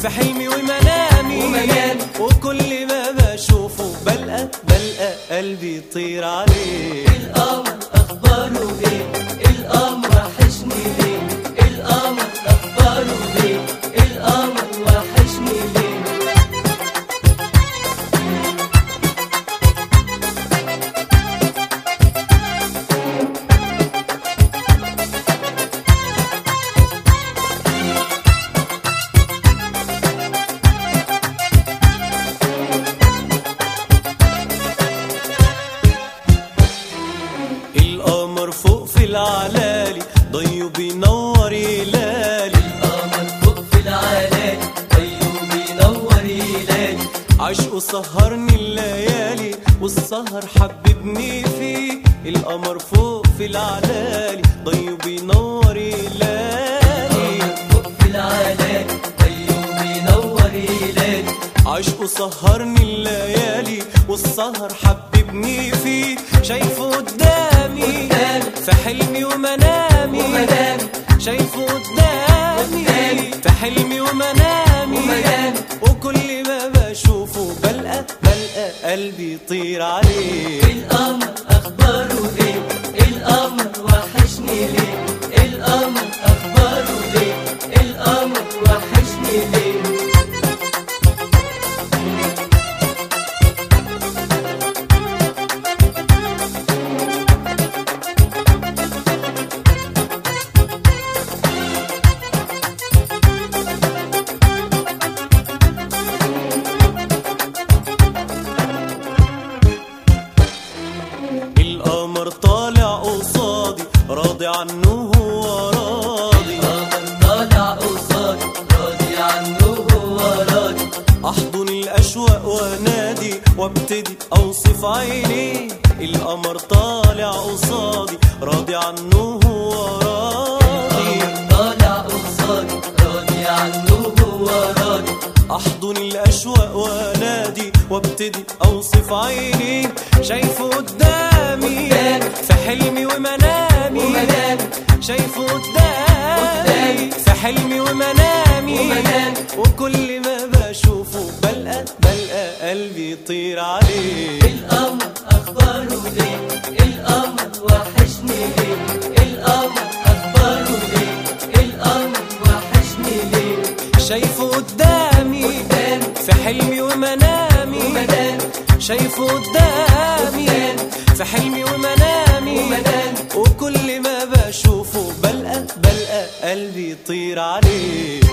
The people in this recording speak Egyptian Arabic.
في حلمي ومنامي ومنامي. وكل ما بشوفه بلقى بلقى قلبي يطير عليه القمر اخباره ايه القمر وحشني ليه القمر اخباره ايه القمر وحشني ليه القمر فوق في العلالي ضيو بينور يلالي القمر فوق في العلالي طيب بينور يلالي عشقه سهرني الليالي والسهر حببني فيه القمر فوق في العلالي ضيو بينور يلالي القمر فوق في العلالي طيب بينور يلالي عشقه سهرني الليالي والسهر حببني فيه شايفه قدامي قدامي. في حلمي ومنامي ومنامي. شايفه قدامي قدامي. في حلمي ومنامي ومنامي. وكل ما بشوفه بلقى بلقى قلبي يطير عليه القمر اخباره ايه القمر وحشني ليه القمر اخباره ايه القمر وحشني ليه القمر طالع قصادي راضي عنه هو راضي القمر طالع قصادي راضي عنه هو راضي احضن الاشواق وانادي وابتدي اوصف عيني القمر طالع قصادي راضي عنه هو راضي القمر طالع قصادي راضي عنه هو راضي احضن الاشواق وانادي وابتدي اوصف عيني شايفه قدامي قدامي. في حلمي ومنامي ومنامي. شايفه قدامي قدامي. في حلمي ومنامي ومنامي. وكل ما بشوفه بلقى بلقى قلبي يطير عليه القمر اخباره ايه القمر وحشني ليه القمر اخباره ايه القمر وحشني ليه شايفه قدامي قدامي. في حلمي ومنامي ومنامي. شايفه قدامي قدامي. في حلمي ومنامي ومنامي. وكل ما بشوفه بلقى بلقى قلبي يطير عليه